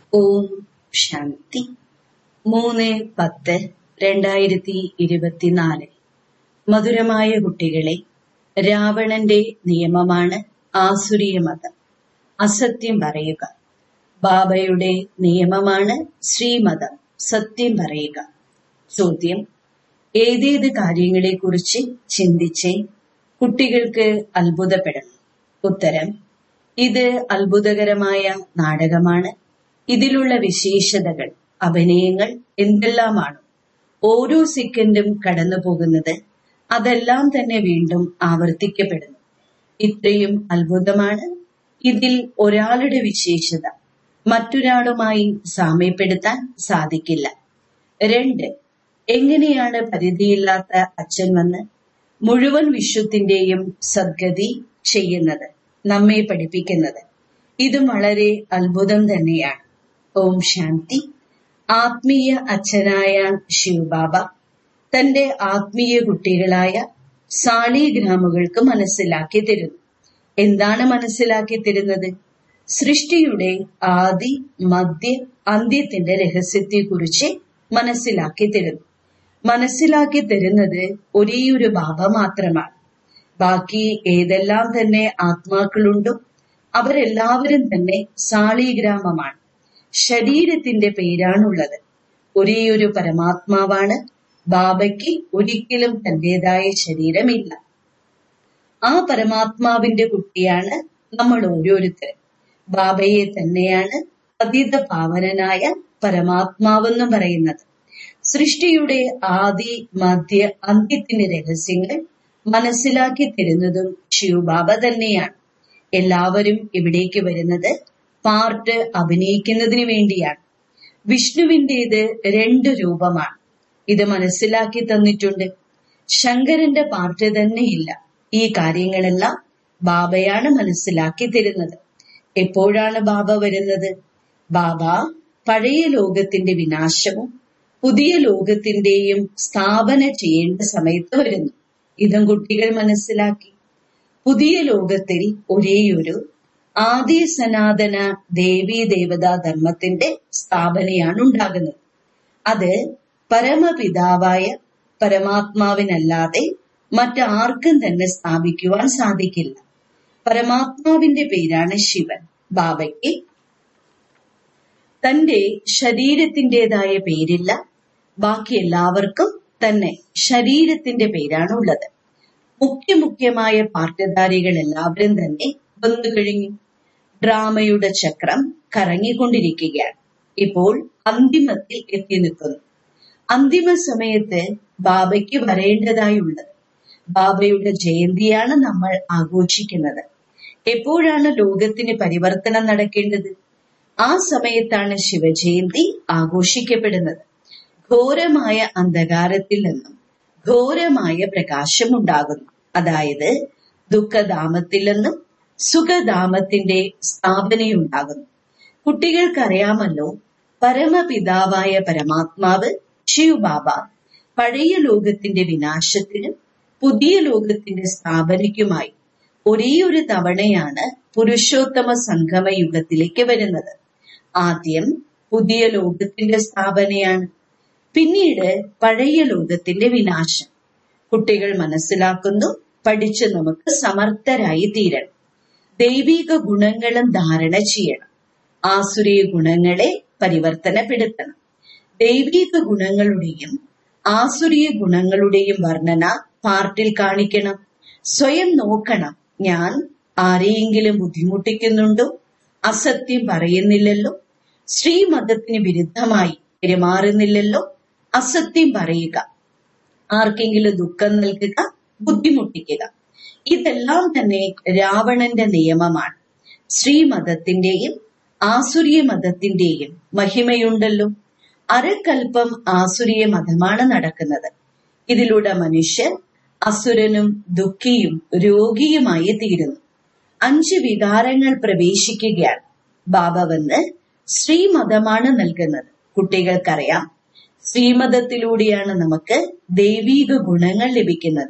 ഓം ശാന്തി മൂന്ന് പത്ത് രണ്ടായിരത്തി ഇരുപത്തിനാല് മധുരമായ കുട്ടികളെ രാവണന്റെ നിയമമാണ് ആസുരീയ മതം അസത്യം പറയുക ബാബയുടെ നിയമമാണ് ശ്രീമതം സത്യം പറയുക ചോദ്യം ഏതേത് കാര്യങ്ങളെക്കുറിച്ച് ചിന്തിച്ചേ കുട്ടികൾക്ക് അത്ഭുതപ്പെടണം ഉത്തരം ഇത് അത്ഭുതകരമായ നാടകമാണ് ഇതിലുള്ള വിശേഷതകൾ അഭിനയങ്ങൾ എന്തെല്ലാമാണ് ഓരോ സെക്കൻഡും കടന്നു പോകുന്നത് അതെല്ലാം തന്നെ വീണ്ടും ആവർത്തിക്കപ്പെടുന്നു ഇത്രയും അത്ഭുതമാണ് ഇതിൽ ഒരാളുടെ വിശേഷത മറ്റൊരാളുമായി സാമ്യപ്പെടുത്താൻ സാധിക്കില്ല രണ്ട് എങ്ങനെയാണ് പരിധിയില്ലാത്ത അച്ഛൻ വന്ന് മുഴുവൻ വിശ്വത്തിന്റെയും സദ്ഗതി ചെയ്യുന്നത് നമ്മെ പഠിപ്പിക്കുന്നത് ഇതും വളരെ അത്ഭുതം തന്നെയാണ് ഓം ശാന്തി ആത്മീയ അച്ഛനായ ശിവബാബ തന്റെ ആത്മീയ കുട്ടികളായ സാളിഗ്രാമുകൾക്ക് മനസ്സിലാക്കി തരുന്നു എന്താണ് മനസ്സിലാക്കി തരുന്നത് സൃഷ്ടിയുടെ ആദി മധ്യ അന്ത്യത്തിന്റെ രഹസ്യത്തെക്കുറിച്ച് മനസ്സിലാക്കി തരുന്നു മനസ്സിലാക്കി തരുന്നത് ഒരേയൊരു ബാബ മാത്രമാണ് ബാക്കി ഏതെല്ലാം തന്നെ ആത്മാക്കളുണ്ടോ അവരെല്ലാവരും തന്നെ സാളിഗ്രാമമാണ് ശരീരത്തിന്റെ പേരാണുള്ളത് ഒരേയൊരു പരമാത്മാവാണ് ബാബയ്ക്ക് ഒരിക്കലും തന്റേതായ ശരീരമില്ല ആ പരമാത്മാവിന്റെ കുട്ടിയാണ് നമ്മൾ ഓരോരുത്തരും ബാബയെ തന്നെയാണ് പതിത പാവനനായ പരമാത്മാവെന്ന് പറയുന്നത് സൃഷ്ടിയുടെ ആദി മധ്യ അന്ത്യത്തിന്റെ രഹസ്യങ്ങൾ മനസ്സിലാക്കി തരുന്നതും ശിവബാബ തന്നെയാണ് എല്ലാവരും ഇവിടേക്ക് വരുന്നത് പാർട്ട് അഭിനയിക്കുന്നതിന് വേണ്ടിയാണ് വിഷ്ണുവിന്റേത് രണ്ട് രൂപമാണ് ഇത് മനസ്സിലാക്കി തന്നിട്ടുണ്ട് ശങ്കരന്റെ പാർട്ട് തന്നെയില്ല ഈ കാര്യങ്ങളെല്ലാം ബാബയാണ് മനസ്സിലാക്കി തരുന്നത് എപ്പോഴാണ് ബാബ വരുന്നത് ബാബ പഴയ ലോകത്തിന്റെ വിനാശവും പുതിയ ലോകത്തിന്റെയും സ്ഥാപന ചെയ്യേണ്ട സമയത്ത് വരുന്നു ഇതും കുട്ടികൾ മനസ്സിലാക്കി പുതിയ ലോകത്തിൽ ഒരേയൊരു ആദി സനാതന ദേവീ ദേവതാ ധർമ്മത്തിന്റെ സ്ഥാപനയാണ് ഉണ്ടാകുന്നത് അത് പരമപിതാവായ പരമാത്മാവിനല്ലാതെ മറ്റാർക്കും തന്നെ സ്ഥാപിക്കുവാൻ സാധിക്കില്ല പരമാത്മാവിന്റെ പേരാണ് ശിവൻ ബാബയ്ക്ക് തന്റെ ശരീരത്തിൻ്റെതായ പേരില്ല ബാക്കി എല്ലാവർക്കും തന്നെ ശരീരത്തിന്റെ പേരാണ് ഉള്ളത് മുഖ്യ മുഖ്യമായ പാർട്ടിധാരികൾ എല്ലാവരും തന്നെ വന്നു കഴിഞ്ഞു ഡ്രാമയുടെ ചക്രം കറങ്ങിക്കൊണ്ടിരിക്കുകയാണ് ഇപ്പോൾ അന്തിമത്തിൽ എത്തി നിൽക്കുന്നു അന്തിമ സമയത്ത് ബാബയ്ക്ക് വരേണ്ടതായുള്ളത് ബാബയുടെ ജയന്തിയാണ് നമ്മൾ ആഘോഷിക്കുന്നത് എപ്പോഴാണ് ലോകത്തിന് പരിവർത്തനം നടക്കേണ്ടത് ആ സമയത്താണ് ശിവജയന്തി ആഘോഷിക്കപ്പെടുന്നത് ഘോരമായ അന്ധകാരത്തിൽ നിന്നും ഘോരമായ പ്രകാശം ഉണ്ടാകുന്നു അതായത് ദുഃഖധാമത്തിൽ നിന്നും സുഖധാമത്തിന്റെ സ്ഥാപനയുണ്ടാകുന്നു കുട്ടികൾക്കറിയാമല്ലോ പരമപിതാവായ പരമാത്മാവ് ശിവബാബ പഴയ ലോകത്തിന്റെ വിനാശത്തിനും പുതിയ ലോകത്തിന്റെ സ്ഥാപനയ്ക്കുമായി ഒരേ ഒരു തവണയാണ് പുരുഷോത്തമ സംഗമ യുഗത്തിലേക്ക് വരുന്നത് ആദ്യം പുതിയ ലോകത്തിന്റെ സ്ഥാപനയാണ് പിന്നീട് പഴയ ലോകത്തിന്റെ വിനാശം കുട്ടികൾ മനസ്സിലാക്കുന്നു പഠിച്ച് നമുക്ക് സമർത്ഥരായി തീരണം ദൈവിക ഗുണങ്ങളും ധാരണ ചെയ്യണം ആസുരീയ ഗുണങ്ങളെ പരിവർത്തനപ്പെടുത്തണം ദൈവിക ഗുണങ്ങളുടെയും ആസുരീയ ഗുണങ്ങളുടെയും വർണ്ണന പാർട്ടിൽ കാണിക്കണം സ്വയം നോക്കണം ഞാൻ ആരെയെങ്കിലും ബുദ്ധിമുട്ടിക്കുന്നുണ്ടോ അസത്യം പറയുന്നില്ലല്ലോ ശ്രീമതത്തിന് വിരുദ്ധമായി പെരുമാറുന്നില്ലല്ലോ അസത്യം പറയുക ആർക്കെങ്കിലും ദുഃഖം നൽകുക ബുദ്ധിമുട്ടിക്കുക ഇതെല്ലാം തന്നെ രാവണന്റെ നിയമമാണ് ശ്രീമതത്തിന്റെയും ആസുരീയ മതത്തിന്റെയും മഹിമയുണ്ടല്ലോ അരക്കൽപ്പം ആസുരീയ മതമാണ് നടക്കുന്നത് ഇതിലൂടെ മനുഷ്യൻ അസുരനും ദുഃഖിയും രോഗിയുമായി തീരുന്നു അഞ്ച് വികാരങ്ങൾ പ്രവേശിക്കുകയാണ് ബാബ വന്ന് ശ്രീമതമാണ് നൽകുന്നത് കുട്ടികൾക്കറിയാം ശ്രീമതത്തിലൂടെയാണ് നമുക്ക് ദൈവീക ഗുണങ്ങൾ ലഭിക്കുന്നത്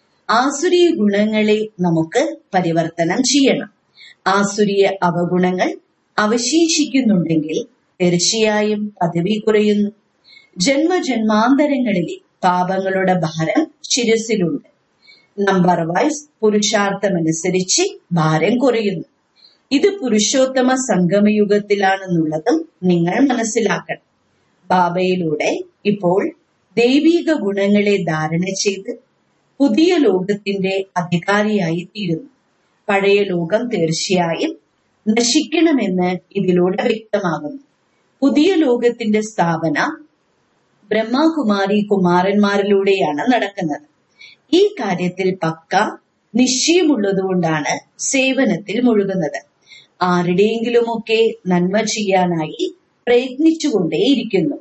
ആസുരീയ ഗുണങ്ങളെ നമുക്ക് പരിവർത്തനം ചെയ്യണം ആസുരീയ അവഗുണങ്ങൾ അവശേഷിക്കുന്നുണ്ടെങ്കിൽ തീർച്ചയായും പദവി കുറയുന്നു ജന്മജന്മാന്തരങ്ങളിലെ പാപങ്ങളുടെ ഭാരം ശിരസിലുണ്ട് നമ്പർ വൈസ് പുരുഷാർത്ഥമനുസരിച്ച് ഭാരം കുറയുന്നു ഇത് പുരുഷോത്തമ സംഗമയുഗത്തിലാണെന്നുള്ളതും നിങ്ങൾ മനസ്സിലാക്കണം ബാബയിലൂടെ ഇപ്പോൾ ദൈവീക ഗുണങ്ങളെ ധാരണ ചെയ്ത് പുതിയ ലോകത്തിന്റെ അധികാരിയായി തീരുന്നു പഴയ ലോകം തീർച്ചയായും നശിക്കണമെന്ന് ഇതിലൂടെ വ്യക്തമാകുന്നു പുതിയ ലോകത്തിന്റെ സ്ഥാപന ബ്രഹ്മകുമാരി കുമാരന്മാരിലൂടെയാണ് നടക്കുന്നത് ഈ കാര്യത്തിൽ പക്ക നിശ്ചയമുള്ളതുകൊണ്ടാണ് സേവനത്തിൽ മുഴുകുന്നത് ആരുടെയെങ്കിലുമൊക്കെ നന്മ ചെയ്യാനായി പ്രയത്നിച്ചുകൊണ്ടേയിരിക്കുന്നു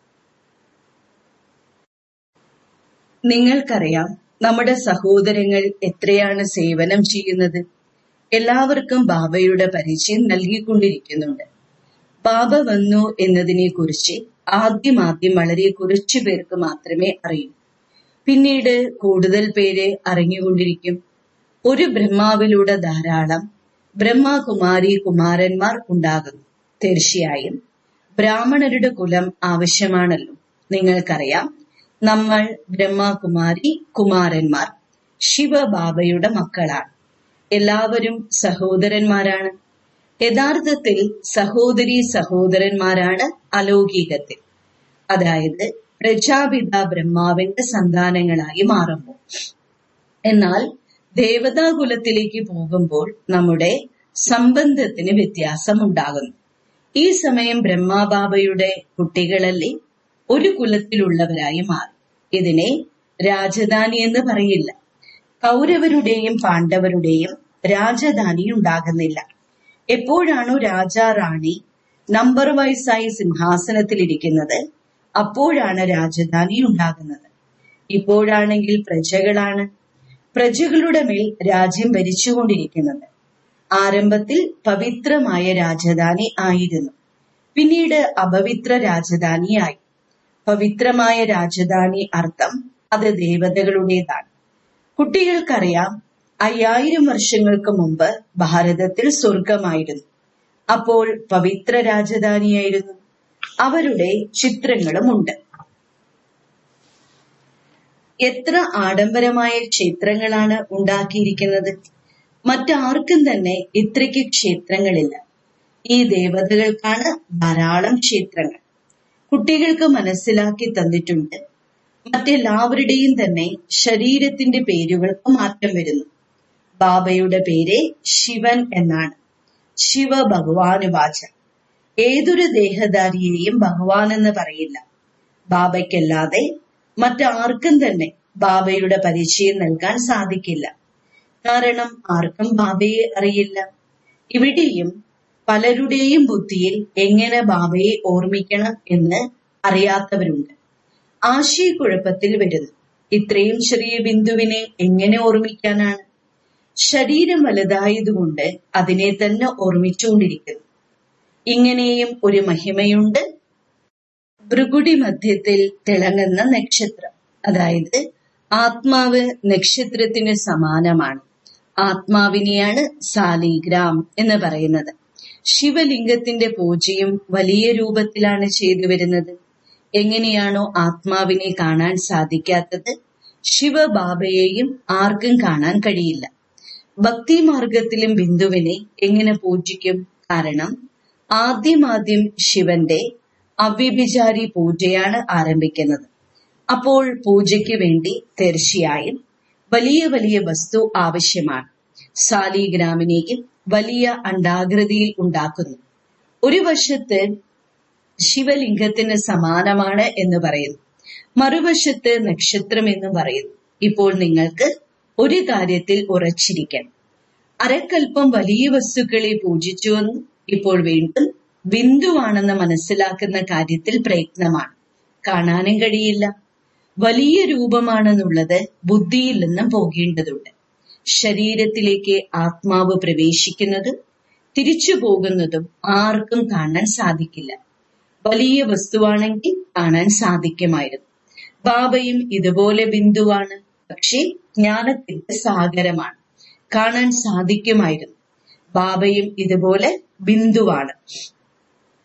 നിങ്ങൾക്കറിയാം നമ്മുടെ സഹോദരങ്ങൾ എത്രയാണ് സേവനം ചെയ്യുന്നത് എല്ലാവർക്കും ബാബയുടെ പരിചയം നൽകിക്കൊണ്ടിരിക്കുന്നുണ്ട് ബാബ വന്നു എന്നതിനെ കുറിച്ച് ആദ്യമാദ്യം വളരെ കുറച്ചു പേർക്ക് മാത്രമേ അറിയൂ പിന്നീട് കൂടുതൽ പേര് അറിഞ്ഞുകൊണ്ടിരിക്കും ഒരു ബ്രഹ്മാവിലൂടെ ധാരാളം ബ്രഹ്മകുമാരി കുമാരന്മാർ ഉണ്ടാകുന്നു തീർച്ചയായും ബ്രാഹ്മണരുടെ കുലം ആവശ്യമാണല്ലോ നിങ്ങൾക്കറിയാം നമ്മൾ ബ്രഹ്മകുമാരി കുമാരന്മാർ ശിവബാബയുടെ മക്കളാണ് എല്ലാവരും സഹോദരന്മാരാണ് യഥാർത്ഥത്തിൽ സഹോദരി സഹോദരന്മാരാണ് അലൗകികത്തിൽ അതായത് പ്രജാപിത ബ്രഹ്മാവിന്റെ സന്താനങ്ങളായി മാറുമ്പോൾ എന്നാൽ ദേവതാകുലത്തിലേക്ക് പോകുമ്പോൾ നമ്മുടെ സംബന്ധത്തിന് വ്യത്യാസമുണ്ടാകുന്നു ഈ സമയം ബ്രഹ്മാബാബയുടെ കുട്ടികളല്ലേ ഒരു കുലത്തിലുള്ളവരായി മാറും ഇതിനെ രാജധാനി എന്ന് പറയില്ല കൗരവരുടെയും പാണ്ഡവരുടെയും രാജധാനി ഉണ്ടാകുന്നില്ല എപ്പോഴാണോ രാജാ റാണി നമ്പർ വൈസായി സിംഹാസനത്തിലിരിക്കുന്നത് അപ്പോഴാണ് രാജധാനി ഉണ്ടാകുന്നത് ഇപ്പോഴാണെങ്കിൽ പ്രജകളാണ് പ്രജകളുടെ മേൽ രാജ്യം ഭരിച്ചുകൊണ്ടിരിക്കുന്നത് ആരംഭത്തിൽ പവിത്രമായ രാജധാനി ആയിരുന്നു പിന്നീട് അപവിത്ര രാജധാനിയായി പവിത്രമായ രാജധാനി അർത്ഥം അത് ദേവതകളുടേതാണ് കുട്ടികൾക്കറിയാം അയ്യായിരം വർഷങ്ങൾക്ക് മുമ്പ് ഭാരതത്തിൽ സ്വർഗമായിരുന്നു അപ്പോൾ പവിത്ര രാജധാനിയായിരുന്നു അവരുടെ ചിത്രങ്ങളുമുണ്ട് എത്ര ആഡംബരമായ ക്ഷേത്രങ്ങളാണ് ഉണ്ടാക്കിയിരിക്കുന്നത് മറ്റാർക്കും തന്നെ ഇത്രയ്ക്ക് ക്ഷേത്രങ്ങളില്ല ഈ ദേവതകൾക്കാണ് ധാരാളം ക്ഷേത്രങ്ങൾ കുട്ടികൾക്ക് മനസ്സിലാക്കി തന്നിട്ടുണ്ട് മറ്റെല്ലാവരുടെയും തന്നെ ശരീരത്തിന്റെ പേരുകൾക്ക് മാറ്റം വരുന്നു ബാബയുടെ പേര് ശിവൻ എന്നാണ് ശിവ ഭഗവാനുവാച ഏതൊരു ദേഹധാരിയെയും ഭഗവാൻ എന്ന് പറയില്ല ബാബയ്ക്കല്ലാതെ മറ്റാർക്കും തന്നെ ബാബയുടെ പരിചയം നൽകാൻ സാധിക്കില്ല കാരണം ആർക്കും ബാബയെ അറിയില്ല ഇവിടെയും പലരുടെയും ബുദ്ധിയിൽ എങ്ങനെ ബാബയെ ഓർമ്മിക്കണം എന്ന് അറിയാത്തവരുണ്ട് ആശയക്കുഴപ്പത്തിൽ വരുന്നു ഇത്രയും ചെറിയ ബിന്ദുവിനെ എങ്ങനെ ഓർമ്മിക്കാനാണ് ശരീരം വലുതായതുകൊണ്ട് അതിനെ തന്നെ ഓർമ്മിച്ചുകൊണ്ടിരിക്കുന്നു ഇങ്ങനെയും ഒരു മഹിമയുണ്ട് ഭൃഗുടി മധ്യത്തിൽ തിളങ്ങുന്ന നക്ഷത്രം അതായത് ആത്മാവ് നക്ഷത്രത്തിന് സമാനമാണ് ആത്മാവിനെയാണ് സാലിഗ്രാം എന്ന് പറയുന്നത് ശിവലിംഗത്തിന്റെ പൂജയും വലിയ രൂപത്തിലാണ് ചെയ്തു വരുന്നത് എങ്ങനെയാണോ ആത്മാവിനെ കാണാൻ സാധിക്കാത്തത് ശിവബാബയെയും ആർക്കും കാണാൻ കഴിയില്ല ഭക്തിമാർഗത്തിലും ബിന്ദുവിനെ എങ്ങനെ പൂജിക്കും കാരണം ആദ്യമാദ്യം ശിവന്റെ അവ്യഭിചാരി പൂജയാണ് ആരംഭിക്കുന്നത് അപ്പോൾ പൂജയ്ക്ക് വേണ്ടി തീർച്ചയായും വലിയ വലിയ വസ്തു ആവശ്യമാണ് സാലിഗ്രാമിനെയും വലിയ അണ്ടാകൃതിയിൽ ഉണ്ടാക്കുന്നു ഒരു വശത്ത് ശിവലിംഗത്തിന് സമാനമാണ് എന്ന് പറയുന്നു മറുവശത്ത് നക്ഷത്രം എന്ന് പറയുന്നു ഇപ്പോൾ നിങ്ങൾക്ക് ഒരു കാര്യത്തിൽ ഉറച്ചിരിക്കണം അരക്കൽപ്പം വലിയ വസ്തുക്കളെ പൂജിച്ചുവെന്നും ഇപ്പോൾ വീണ്ടും ബിന്ദുവാണെന്ന് മനസ്സിലാക്കുന്ന കാര്യത്തിൽ പ്രയത്നമാണ് കാണാനും കഴിയില്ല വലിയ രൂപമാണെന്നുള്ളത് ബുദ്ധിയിൽ നിന്നും പോകേണ്ടതുണ്ട് ശരീരത്തിലേക്ക് ആത്മാവ് പ്രവേശിക്കുന്നതും തിരിച്ചു പോകുന്നതും ആർക്കും കാണാൻ സാധിക്കില്ല വലിയ വസ്തുവാണെങ്കിൽ കാണാൻ സാധിക്കുമായിരുന്നു ബാബയും ഇതുപോലെ ബിന്ദുവാണ് പക്ഷേ ജ്ഞാനത്തിന്റെ സാഗരമാണ് കാണാൻ സാധിക്കുമായിരുന്നു ബാബയും ഇതുപോലെ ബിന്ദുവാണ്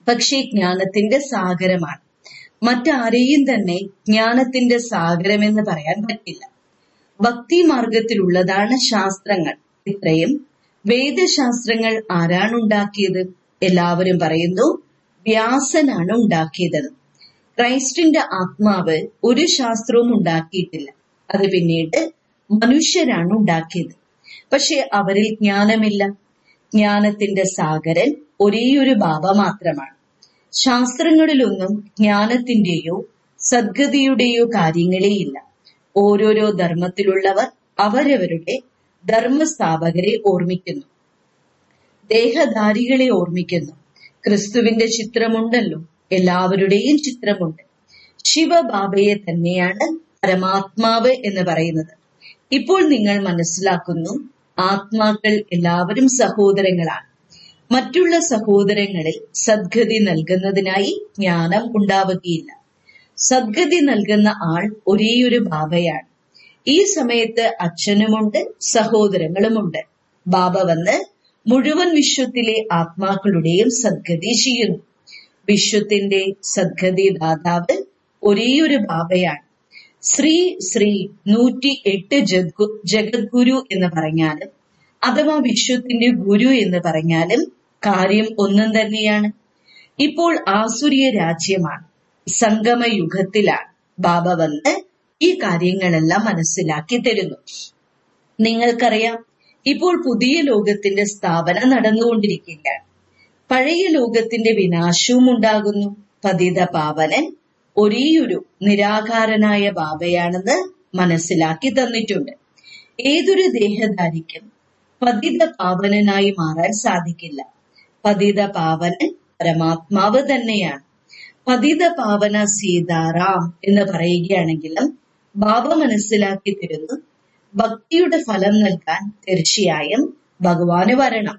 പക്ഷേ ജ്ഞാനത്തിന്റെ സാഗരമാണ് മറ്റാരെയും തന്നെ ജ്ഞാനത്തിന്റെ സാഗരമെന്ന് പറയാൻ പറ്റില്ല ഭക്തി മാർഗത്തിലുള്ളതാണ് ശാസ്ത്രങ്ങൾ ഇത്രയും വേദശാസ്ത്രങ്ങൾ ആരാണ് ഉണ്ടാക്കിയത് എല്ലാവരും പറയുന്നു വ്യാസനാണ് ഉണ്ടാക്കിയതെന്ന് ക്രൈസ്റ്റിന്റെ ആത്മാവ് ഒരു ശാസ്ത്രവും ഉണ്ടാക്കിയിട്ടില്ല അത് പിന്നീട് മനുഷ്യരാണ് ഉണ്ടാക്കിയത് പക്ഷെ അവരിൽ ജ്ഞാനമില്ല ജ്ഞാനത്തിന്റെ സാഗരൻ ഒരേയൊരു ബാബ മാത്രമാണ് ശാസ്ത്രങ്ങളിലൊന്നും ജ്ഞാനത്തിന്റെയോ സദ്ഗതിയുടെയോ കാര്യങ്ങളേയില്ല ഓരോരോ ധർമ്മത്തിലുള്ളവർ അവരവരുടെ ധർമ്മസ്ഥാപകരെ ഓർമ്മിക്കുന്നു ദേഹധാരികളെ ഓർമ്മിക്കുന്നു ക്രിസ്തുവിന്റെ ചിത്രമുണ്ടല്ലോ എല്ലാവരുടെയും ചിത്രമുണ്ട് ശിവബാബയെ തന്നെയാണ് പരമാത്മാവ് എന്ന് പറയുന്നത് ഇപ്പോൾ നിങ്ങൾ മനസ്സിലാക്കുന്നു ആത്മാക്കൾ എല്ലാവരും സഹോദരങ്ങളാണ് മറ്റുള്ള സഹോദരങ്ങളിൽ സദ്ഗതി നൽകുന്നതിനായി ജ്ഞാനം ഉണ്ടാവുകയില്ല സദ്ഗതി നൽകുന്ന ആൾ ഒരേയൊരു ബാബയാണ് ഈ സമയത്ത് അച്ഛനുമുണ്ട് സഹോദരങ്ങളുമുണ്ട് ബാബ വന്ന് മുഴുവൻ വിശ്വത്തിലെ ആത്മാക്കളുടെയും സദ്ഗതി ചെയ്യുന്നു വിശ്വത്തിന്റെ സദ്ഗതി ദാതാവ് ഒരേയൊരു ബാബയാണ് ശ്രീ ശ്രീ നൂറ്റി എട്ട് ജഗദ്ഗുരു എന്ന് പറഞ്ഞാലും അഥവാ വിശ്വത്തിന്റെ ഗുരു എന്ന് പറഞ്ഞാലും കാര്യം ഒന്നും തന്നെയാണ് ഇപ്പോൾ ആസുരിയ രാജ്യമാണ് സംഗമയുഗത്തിലാണ് ബാബ വന്ന് ഈ കാര്യങ്ങളെല്ലാം മനസ്സിലാക്കി തരുന്നു നിങ്ങൾക്കറിയാം ഇപ്പോൾ പുതിയ ലോകത്തിന്റെ സ്ഥാപന നടന്നുകൊണ്ടിരിക്കുകയാണ് പഴയ ലോകത്തിന്റെ വിനാശവും ഉണ്ടാകുന്നു പതിത പാവനൻ ഒരേയൊരു നിരാകാരനായ ബാബയാണെന്ന് മനസ്സിലാക്കി തന്നിട്ടുണ്ട് ഏതൊരു ദേഹധാരിക്കും പതിത പാവനനായി മാറാൻ സാധിക്കില്ല പതിത പാവനൻ പരമാത്മാവ് തന്നെയാണ് പതിത പാവന സീതാറാം എന്ന് പറയുകയാണെങ്കിലും ബാബ മനസ്സിലാക്കി തരുന്നു ഭക്തിയുടെ ഫലം നൽകാൻ തീർച്ചയായും ഭഗവാന് വരണം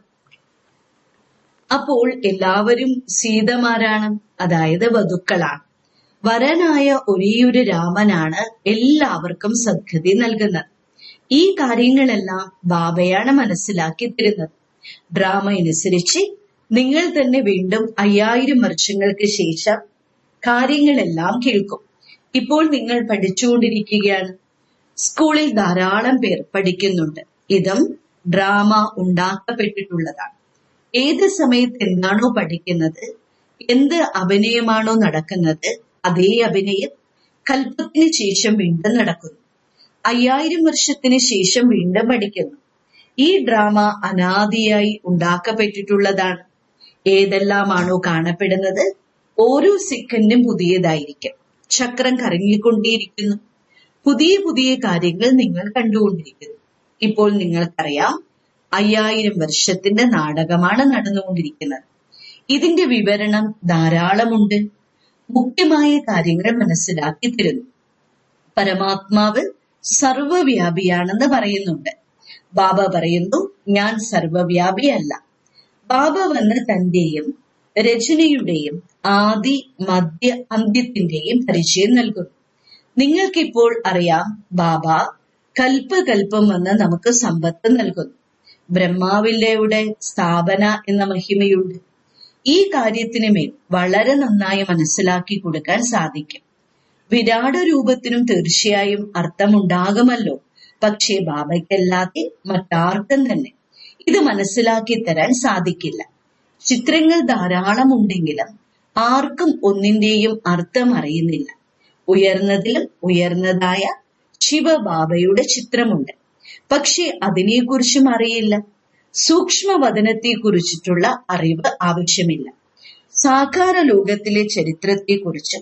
അപ്പോൾ എല്ലാവരും സീതമാരാണ് അതായത് വധുക്കളാണ് വരനായ ഒരേയൊരു രാമനാണ് എല്ലാവർക്കും സദ്ഗതി നൽകുന്നത് ഈ കാര്യങ്ങളെല്ലാം ബാബയാണ് മനസ്സിലാക്കി തരുന്നത് ഡ്രാമ അനുസരിച്ച് നിങ്ങൾ തന്നെ വീണ്ടും അയ്യായിരം വർഷങ്ങൾക്ക് ശേഷം കാര്യങ്ങളെല്ലാം കേൾക്കും ഇപ്പോൾ നിങ്ങൾ പഠിച്ചുകൊണ്ടിരിക്കുകയാണ് സ്കൂളിൽ ധാരാളം പേർ പഠിക്കുന്നുണ്ട് ഇതും ഡ്രാമ ഉണ്ടാക്കപ്പെട്ടിട്ടുള്ളതാണ് ഏത് സമയത്ത് എന്താണോ പഠിക്കുന്നത് എന്ത് അഭിനയമാണോ നടക്കുന്നത് അതേ അഭിനയം കൽപ്പത്തിന് ശേഷം വീണ്ടും നടക്കുന്നു അയ്യായിരം വർഷത്തിന് ശേഷം വീണ്ടും പഠിക്കുന്നു ഈ ഡ്രാമ അനാദിയായി ഉണ്ടാക്കപ്പെട്ടിട്ടുള്ളതാണ് ഏതെല്ലാമാണോ കാണപ്പെടുന്നത് ഓരോ സെക്കൻഡും പുതിയതായിരിക്കും ചക്രം കറങ്ങിക്കൊണ്ടേയിരിക്കുന്നു പുതിയ പുതിയ കാര്യങ്ങൾ നിങ്ങൾ കണ്ടുകൊണ്ടിരിക്കുന്നു ഇപ്പോൾ നിങ്ങൾക്കറിയാം അയ്യായിരം വർഷത്തിന്റെ നാടകമാണ് നടന്നുകൊണ്ടിരിക്കുന്നത് ഇതിന്റെ വിവരണം ധാരാളമുണ്ട് മുഖ്യമായ കാര്യങ്ങൾ മനസ്സിലാക്കി തരുന്നു പരമാത്മാവ് സർവവ്യാപിയാണെന്ന് പറയുന്നുണ്ട് ബാബ പറയുന്നു ഞാൻ സർവവ്യാപിയല്ല ബാബ വന്ന് തന്റെയും രചനയുടെയും ആദി മധ്യ അന്ത്യത്തിന്റെയും പരിചയം നൽകുന്നു നിങ്ങൾക്കിപ്പോൾ അറിയാം ബാബ കൽപ്പകൽപ്പം വന്ന് നമുക്ക് സമ്പത്ത് നൽകുന്നു ബ്രഹ്മാവില്ലയുടെ സ്ഥാപന എന്ന മഹിമയുണ്ട് ഈ കാര്യത്തിന് മേൽ വളരെ നന്നായി മനസ്സിലാക്കി കൊടുക്കാൻ സാധിക്കും വിരാട രൂപത്തിനും തീർച്ചയായും അർത്ഥമുണ്ടാകുമല്ലോ പക്ഷേ ബാബയ്ക്കല്ലാതെ മറ്റാർക്കും തന്നെ ഇത് മനസ്സിലാക്കി തരാൻ സാധിക്കില്ല ചിത്രങ്ങൾ ധാരാളം ഉണ്ടെങ്കിലും ആർക്കും ഒന്നിന്റെയും അർത്ഥം അറിയുന്നില്ല ഉയർന്നതിലും ഉയർന്നതായ ശിവബാബയുടെ ചിത്രമുണ്ട് പക്ഷെ അതിനെക്കുറിച്ചും അറിയില്ല സൂക്ഷ്മവദനത്തെ കുറിച്ചിട്ടുള്ള അറിവ് ആവശ്യമില്ല സാകാര ലോകത്തിലെ ചരിത്രത്തെക്കുറിച്ചും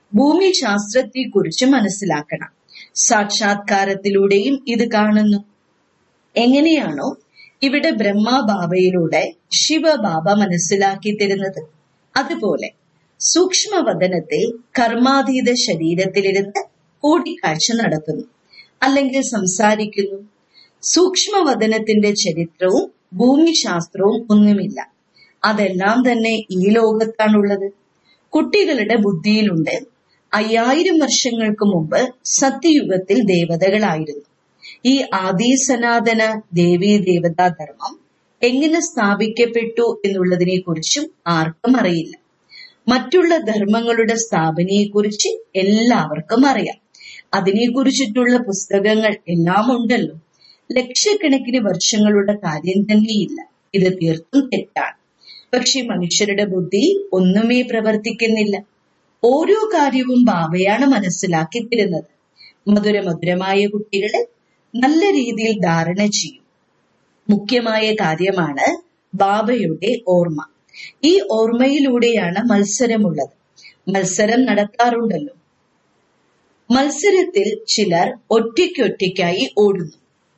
ഭൂമിശാസ്ത്രത്തെക്കുറിച്ചും മനസ്സിലാക്കണം സാക്ഷാത്കാരത്തിലൂടെയും ഇത് കാണുന്നു എങ്ങനെയാണോ ഇവിടെ ബ്രഹ്മബാബയിലൂടെ ശിവബാബ മനസ്സിലാക്കി തരുന്നത് അതുപോലെ സൂക്ഷ്മവദനത്തെ കർമാതീത ശരീരത്തിലിരുന്ന് കൂടിക്കാഴ്ച നടത്തുന്നു അല്ലെങ്കിൽ സംസാരിക്കുന്നു സൂക്ഷ്മവദനത്തിന്റെ ചരിത്രവും ഭൂമിശാസ്ത്രവും ഒന്നുമില്ല അതെല്ലാം തന്നെ ഈ ലോകത്താണുള്ളത് കുട്ടികളുടെ ബുദ്ധിയിലുണ്ട് അയ്യായിരം വർഷങ്ങൾക്ക് മുമ്പ് സത്യയുഗത്തിൽ ദേവതകളായിരുന്നു ഈ ആദി സനാതന ദേവീ ദേവതാ ധർമ്മം എങ്ങനെ സ്ഥാപിക്കപ്പെട്ടു എന്നുള്ളതിനെ കുറിച്ചും ആർക്കും അറിയില്ല മറ്റുള്ള ധർമ്മങ്ങളുടെ സ്ഥാപനയെക്കുറിച്ച് എല്ലാവർക്കും അറിയാം അതിനെക്കുറിച്ചിട്ടുള്ള പുസ്തകങ്ങൾ എല്ലാം ഉണ്ടല്ലോ ലക്ഷക്കണക്കിന് വർഷങ്ങളുടെ കാര്യം തന്നെയില്ല ഇത് തീർത്തും തെറ്റാണ് പക്ഷെ മനുഷ്യരുടെ ബുദ്ധി ഒന്നുമേ പ്രവർത്തിക്കുന്നില്ല ഓരോ കാര്യവും ബാബയാണ് മനസ്സിലാക്കി തരുന്നത് മധുര മധുരമായ കുട്ടികളെ നല്ല രീതിയിൽ ധാരണ ചെയ്യും മുഖ്യമായ കാര്യമാണ് ബാബയുടെ ഓർമ്മ ഈ ഓർമ്മയിലൂടെയാണ് മത്സരമുള്ളത് മത്സരം നടത്താറുണ്ടല്ലോ മത്സരത്തിൽ ചിലർ ഒറ്റയ്ക്കൊറ്റയ്ക്കായി ഓടുന്നു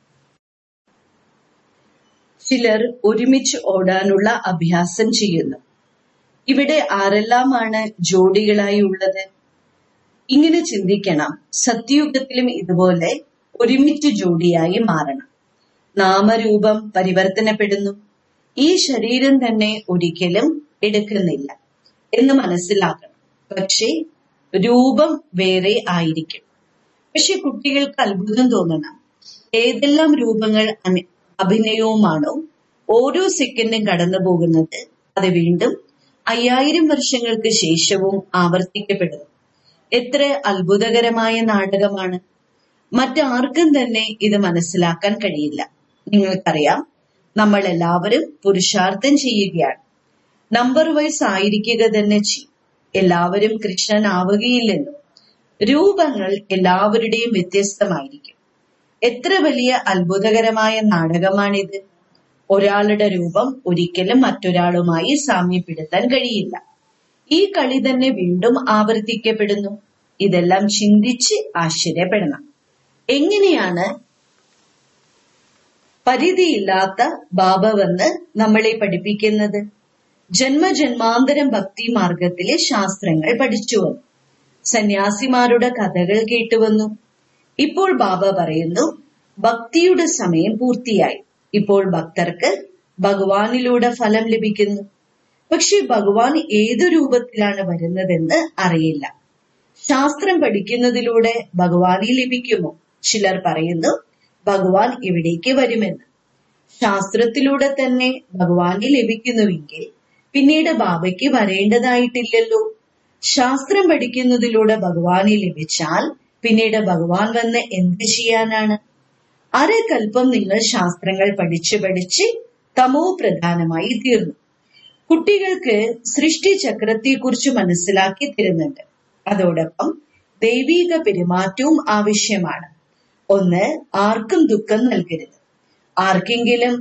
ചിലർ ഒരുമിച്ച് ഓടാനുള്ള അഭ്യാസം ചെയ്യുന്നു ഇവിടെ ആരെല്ലാമാണ് ജോഡികളായി ഉള്ളത് ഇങ്ങനെ ചിന്തിക്കണം സത്യയുഗത്തിലും ഇതുപോലെ ഒരുമിച്ച് ജോഡിയായി മാറണം നാമരൂപം പരിവർത്തനപ്പെടുന്നു ഈ ശരീരം തന്നെ ഒരിക്കലും എടുക്കുന്നില്ല എന്ന് മനസ്സിലാക്കണം പക്ഷേ രൂപം വേറെ ആയിരിക്കും പക്ഷെ കുട്ടികൾക്ക് അത്ഭുതം തോന്നണം ഏതെല്ലാം രൂപങ്ങൾ അനി- അഭിനയവുമാണോ ഓരോ സെക്കൻഡും കടന്നു പോകുന്നത് അത് വീണ്ടും അയ്യായിരം വർഷങ്ങൾക്ക് ശേഷവും ആവർത്തിക്കപ്പെടുന്നു എത്ര അത്ഭുതകരമായ നാടകമാണ് മറ്റാർക്കും തന്നെ ഇത് മനസ്സിലാക്കാൻ കഴിയില്ല നിങ്ങൾക്കറിയാം നമ്മൾ എല്ലാവരും പുരുഷാർത്ഥം ചെയ്യുകയാണ് നമ്പർ വൈസ് ആയിരിക്കുക തന്നെ ചെയ്യും എല്ലാവരും കൃഷ്ണനാവുകയില്ലെന്നും രൂപങ്ങൾ എല്ലാവരുടെയും വ്യത്യസ്തമായിരിക്കും എത്ര വലിയ അത്ഭുതകരമായ നാടകമാണിത് ഒരാളുടെ രൂപം ഒരിക്കലും മറ്റൊരാളുമായി സാമ്യപ്പെടുത്താൻ കഴിയില്ല ഈ കളി തന്നെ വീണ്ടും ആവർത്തിക്കപ്പെടുന്നു ഇതെല്ലാം ചിന്തിച്ച് ആശ്ചര്യപ്പെടണം എങ്ങനെയാണ് പരിധിയില്ലാത്ത ബാബ വന്ന് നമ്മളെ പഠിപ്പിക്കുന്നത് ജന്മജന്മാന്തരം ഭക്തി മാർഗത്തിലെ ശാസ്ത്രങ്ങൾ പഠിച്ചു വന്നു സന്യാസിമാരുടെ കഥകൾ കേട്ടുവന്നു ഇപ്പോൾ ബാബ പറയുന്നു ഭക്തിയുടെ സമയം പൂർത്തിയായി ഇപ്പോൾ ഭക്തർക്ക് ഭഗവാനിലൂടെ ഫലം ലഭിക്കുന്നു പക്ഷെ ഭഗവാൻ ഏതു രൂപത്തിലാണ് വരുന്നതെന്ന് അറിയില്ല ശാസ്ത്രം പഠിക്കുന്നതിലൂടെ ഭഗവാനെ ലഭിക്കുമോ ചിലർ പറയുന്നു ഭഗവാൻ ഇവിടേക്ക് വരുമെന്ന് ശാസ്ത്രത്തിലൂടെ തന്നെ ഭഗവാനെ ലഭിക്കുന്നുവെങ്കിൽ പിന്നീട് ബാബയ്ക്ക് വരേണ്ടതായിട്ടില്ലല്ലോ ശാസ്ത്രം പഠിക്കുന്നതിലൂടെ ഭഗവാനെ ലഭിച്ചാൽ പിന്നീട് ഭഗവാൻ വന്ന് എന്ത് ചെയ്യാനാണ് അരകൽപ്പം നിങ്ങൾ ശാസ്ത്രങ്ങൾ പഠിച്ച് പഠിച്ച് തമോ പ്രധാനമായി തീർന്നു കുട്ടികൾക്ക് സൃഷ്ടിചക്രത്തെക്കുറിച്ച് മനസ്സിലാക്കി തരുന്നുണ്ട് അതോടൊപ്പം ദൈവീക പെരുമാറ്റവും ആവശ്യമാണ് ഒന്ന് ആർക്കും ദുഃഖം നൽകരുത് ആർക്കെങ്കിലും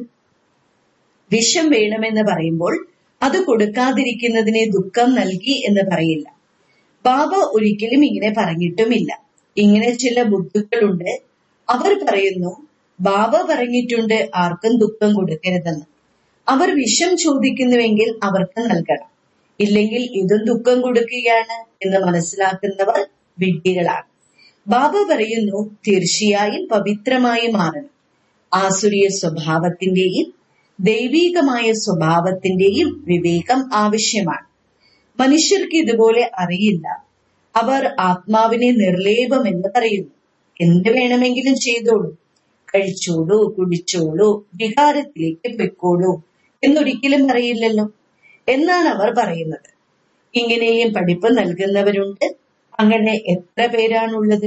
വിഷം വേണമെന്ന് പറയുമ്പോൾ അത് കൊടുക്കാതിരിക്കുന്നതിനെ ദുഃഖം നൽകി എന്ന് പറയില്ല ബാബ ഒരിക്കലും ഇങ്ങനെ പറഞ്ഞിട്ടുമില്ല ഇങ്ങനെ ചില ബുദ്ധുക്കളുണ്ട് അവർ പറയുന്നു ബാബ പറഞ്ഞിട്ടുണ്ട് ആർക്കും ദുഃഖം കൊടുക്കരുതെന്ന് അവർ വിഷം ചോദിക്കുന്നുവെങ്കിൽ അവർക്ക് നൽകണം ഇല്ലെങ്കിൽ ഇതും ദുഃഖം കൊടുക്കുകയാണ് എന്ന് മനസ്സിലാക്കുന്നവർ വിഡ്ഢികളാണ് ബാബ പറയുന്നു തീർച്ചയായും പവിത്രമായി മാറണം ആസുരീയ സ്വഭാവത്തിന്റെയും ദൈവീകമായ സ്വഭാവത്തിന്റെയും വിവേകം ആവശ്യമാണ് മനുഷ്യർക്ക് ഇതുപോലെ അറിയില്ല അവർ ആത്മാവിനെ നിർലേപമെന്ന് പറയുന്നു എന്ത് വേണമെങ്കിലും ചെയ്തോളൂ കഴിച്ചോളൂ കുടിച്ചോളൂ വികാരത്തിലേക്ക് പൊയ്ക്കോളൂ എന്നൊരിക്കലും പറയില്ലല്ലോ എന്നാണ് അവർ പറയുന്നത് ഇങ്ങനെയും പഠിപ്പ് നൽകുന്നവരുണ്ട് അങ്ങനെ എത്ര പേരാണുള്ളത്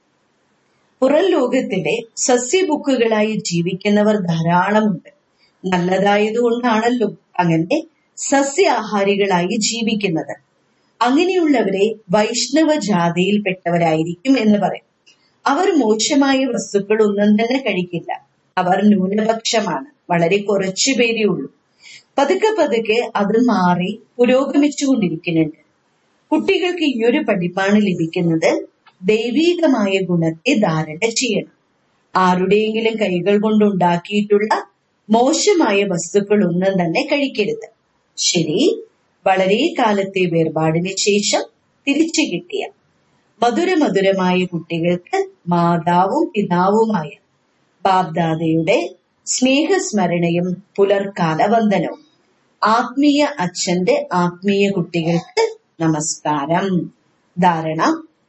പുറം ലോകത്തിലെ സസ്യബുക്കുകളായി ജീവിക്കുന്നവർ ധാരാളമുണ്ട് നല്ലതായതുകൊണ്ടാണല്ലോ അങ്ങനെ സസ്യാഹാരികളായി ജീവിക്കുന്നത് അങ്ങനെയുള്ളവരെ വൈഷ്ണവ ജാതിയിൽപ്പെട്ടവരായിരിക്കും എന്ന് പറയും അവർ മോശമായ വസ്തുക്കൾ ഒന്നും തന്നെ കഴിക്കില്ല അവർ ന്യൂനപക്ഷമാണ് വളരെ കുറച്ചു പേരേ ഉള്ളൂ പതുക്കെ പതുക്കെ അത് മാറി പുരോഗമിച്ചുകൊണ്ടിരിക്കുന്നുണ്ട് കുട്ടികൾക്ക് ഈ ഒരു പഠിപ്പാണ് ലഭിക്കുന്നത് ദൈവീകമായ ഗുണത്തെ ധാരണ ചെയ്യണം ആരുടെയെങ്കിലും കൈകൾ കൊണ്ടുണ്ടാക്കിയിട്ടുള്ള മോശമായ വസ്തുക്കൾ ഒന്നും തന്നെ കഴിക്കരുത് ശരി വളരെ കാലത്തെ വേർപാടിന് ശേഷം തിരിച്ചു കിട്ടിയ മധുര മധുരമായ കുട്ടികൾക്ക് മാതാവും പിതാവുമായ ബാബ്ദാദയുടെ സ്നേഹസ്മരണയും പുലർക്കാല വന്ദനവും ആത്മീയ അച്ഛന്റെ ആത്മീയ കുട്ടികൾക്ക് നമസ്കാരം ധാരണ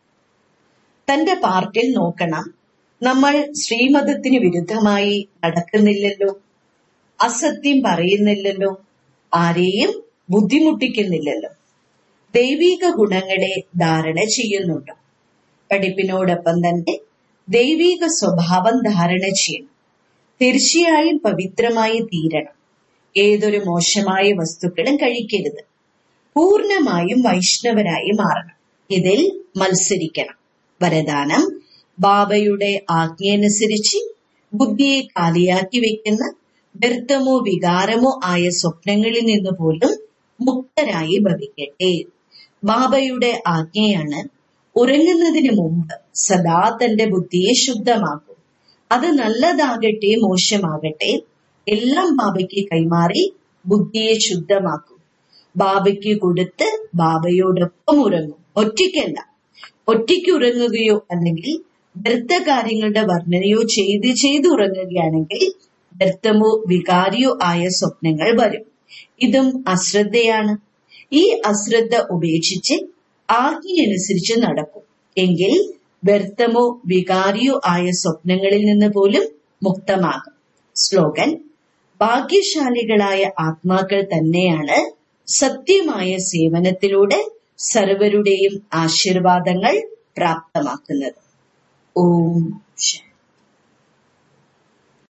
തന്റെ പാർട്ടിൽ നോക്കണം നമ്മൾ ശ്രീമതത്തിന് വിരുദ്ധമായി നടക്കുന്നില്ലല്ലോ അസത്യം പറയുന്നില്ലല്ലോ ആരെയും ബുദ്ധിമുട്ടിക്കുന്നില്ലല്ലോ ദൈവിക ഗുണങ്ങളെ ധാരണ ചെയ്യുന്നുണ്ട് പഠിപ്പിനോടൊപ്പം തന്നെ ദൈവിക സ്വഭാവം ധാരണ ചെയ്യണം തീർച്ചയായും പവിത്രമായി തീരണം ഏതൊരു മോശമായ വസ്തുക്കളും കഴിക്കരുത് പൂർണമായും വൈഷ്ണവരായി മാറണം ഇതിൽ മത്സരിക്കണം വരദാനം ബാബയുടെ ആജ്ഞയനുസരിച്ച് ബുദ്ധിയെ കാലിയാക്കി വെക്കുന്ന വ്യർത്ഥമോ വികാരമോ ആയ സ്വപ്നങ്ങളിൽ നിന്ന് പോലും മുക്തരായി ഭവിക്കട്ടെ ബാബയുടെ ആജ്ഞയാണ് ഉറങ്ങുന്നതിന് മുമ്പ് സദാ തന്റെ ബുദ്ധിയെ ശുദ്ധമാക്കും അത് നല്ലതാകട്ടെ മോശമാകട്ടെ എല്ലാം ബാബയ്ക്ക് കൈമാറി ബുദ്ധിയെ ശുദ്ധമാക്കും ബാബയ്ക്ക് കൊടുത്ത് ബാബയോടൊപ്പം ഉറങ്ങും ഒറ്റയ്ക്കല്ല ഒറ്റയ്ക്ക് ഉറങ്ങുകയോ അല്ലെങ്കിൽ വ്യർത്ഥ കാര്യങ്ങളുടെ വർണ്ണനയോ ചെയ്ത് ചെയ്ത് ഉറങ്ങുകയാണെങ്കിൽ വ്യർത്ഥമോ വികാരിയോ ആയ സ്വപ്നങ്ങൾ വരും ഇതും അശ്രദ്ധയാണ് ഈ അശ്രദ്ധ ഉപേക്ഷിച്ച് ആജ്ഞയനുസരിച്ച് നടക്കും എങ്കിൽ വ്യർത്ഥമോ വികാരിയോ ആയ സ്വപ്നങ്ങളിൽ നിന്ന് പോലും മുക്തമാകും സ്ലോഗൻ ഭാഗ്യശാലികളായ ആത്മാക്കൾ തന്നെയാണ് സത്യമായ സേവനത്തിലൂടെ സർവരുടെയും ആശീർവാദങ്ങൾ പ്രാപ്തമാക്കുന്നത് ഓം ശാന്തി